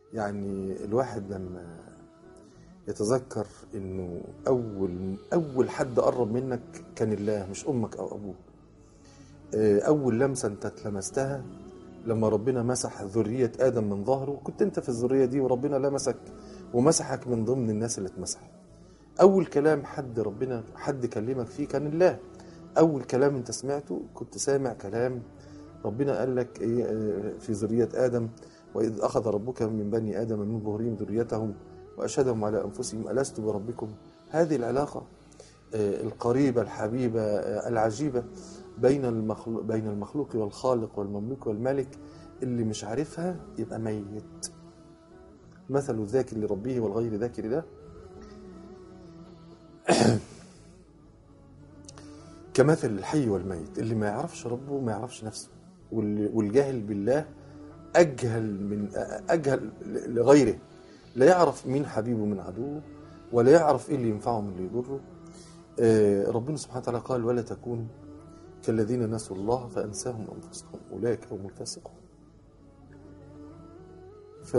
يعني الواحد لما يتذكر انه اول اول حد قرب منك كان الله مش امك او ابوك آه، اول لمسه انت اتلمستها لما ربنا مسح ذريه ادم من ظهره كنت انت في الذريه دي وربنا لمسك ومسحك من ضمن الناس اللي اتمسح اول كلام حد ربنا حد كلمك فيه كان الله اول كلام انت سمعته كنت سامع كلام ربنا قال لك ايه آه، في ذريه ادم واذ اخذ ربك من بني ادم من ظهورهم ذريتهم واشهدهم على انفسهم الست بربكم هذه العلاقه آه، القريبه الحبيبه آه، العجيبه بين المخلوق بين المخلوق والخالق والمملوك والمالك اللي مش عارفها يبقى ميت مثل الذاكر لربه والغير ذاكر له كمثل الحي والميت اللي ما يعرفش ربه ما يعرفش نفسه واللي- والجاهل بالله أجهل من أجهل لغيره لا يعرف مين حبيبه من عدوه ولا يعرف ايه اللي ينفعه من اللي يضره آه، ربنا سبحانه وتعالى قال ولا تكونوا كالذين نسوا الله فأنساهم أنفسهم أولئك هم الفاسقون ف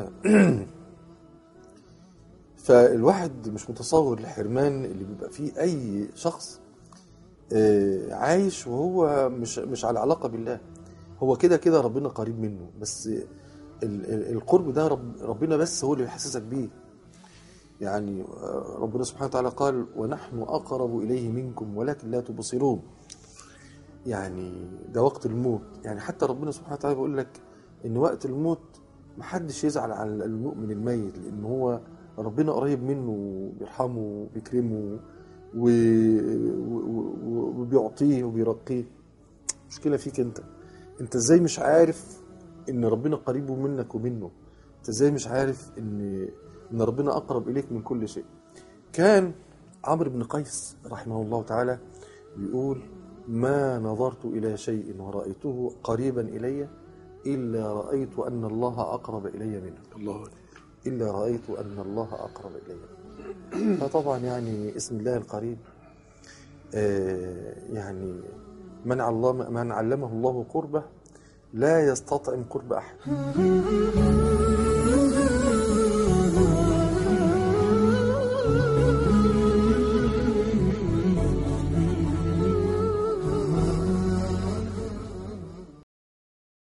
فالواحد مش متصور الحرمان اللي بيبقى فيه أي شخص آه، عايش وهو مش مش على علاقة بالله هو كده كده ربنا قريب منه بس ال- ال- القرب ده رب ربنا بس هو اللي بيحسسك بيه يعني آه، ربنا سبحانه وتعالى قال ونحن أقرب إليه منكم ولكن لا تبصرون يعني ده وقت الموت يعني حتى ربنا سبحانه وتعالى بيقول لك ان وقت الموت محدش يزعل على المؤمن الميت لان هو ربنا قريب منه وبيرحمه وبيكرمه و... و... و... وبيعطيه وبيرقيه مشكلة فيك انت انت ازاي مش عارف ان ربنا قريب منك ومنه انت ازاي مش عارف ان ان ربنا اقرب اليك من كل شيء كان عمرو بن قيس رحمه الله تعالى بيقول ما نظرت إلى شيء ورأيته قريبا إلي إلا رأيت أن الله أقرب إلي منه الله إلا رأيت أن الله أقرب إلي منه فطبعا يعني اسم الله القريب آه، يعني من علم من علمه الله قربه لا يستطعم قرب أحد